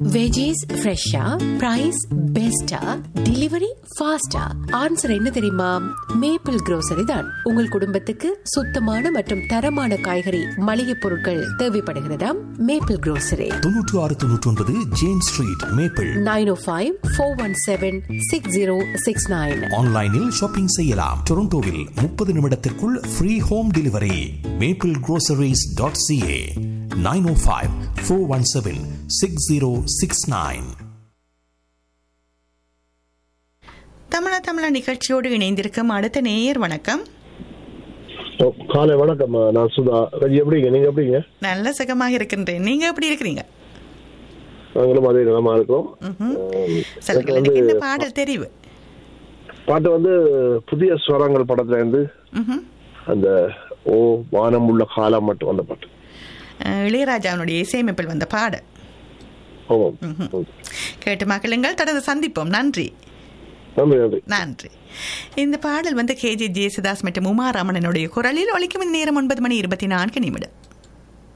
Veggies ஃப்ரெஷ்ஷா price பெஸ்டா delivery ஃபாஸ்டா ஆன்சர் என்ன தெரியுமா மேப்பிள் grocery தான் உங்கள் குடும்பத்துக்கு சுத்தமான மற்றும் தரமான காய்கறி மளிகை பொருட்கள் தேவைப்படுகிறதா மேப்பிள் grocery தொன்னூற்று ஆறு தொன்னூற்றி ஒன்பது James Street Maple nine O five four one seven six zero six nine ஆன்லைனில் ஷாப்பிங் செய்யலாம் டொரண்டோவில் முப்பது நிமிடத்திற்குள் free home delivery Maple groceries.ca dot CA nine O five four one seven six zero six nine தமிழா தமிழா நிகழ்ச்சியோடு இணைந்திருக்கும் அடுத்த நேயர் வணக்கம் ஓ, காலை வணக்கம் நான் சுதா ரஜி எப்படிங்க நீங்க எப்படிங்க நல்ல சுகமாக இருக்கின்றேன் நீங்க எப்படி இருக்கிறீங்க நாங்களும் அதே நிலமா இருக்கிறோம் ம்ஹும். எனக்கு சொல்லுங்கள் வந்து எனக்கு இந்த பாடல் தெரிவு பாட்டு வந்து புதிய ஸ்வரங்கள் படத்துல இருந்து ம்ஹும். அந்த ஓ வானம் உள்ள காலம் மட்டும் வந்த பாட்டு அஹ், இளையராஜாவினுடைய இசையமைப்பில் வந்த பாடல் ஆமாம் ம்ஹும். கேட்டு மக்களுங்கள் தொடர்ந்து சந்திப்போம் நன்றி நன்றி நன்றி நன்றி இந்த பாடல் வந்து கேஜே ஜேசுதாஸ் மற்றும் உமா ரமணனுடைய குரலில் ஒலிக்கும் இந்த நேரம் ஒன்பது மணி இருபத்தி நான்கு நிமிடம்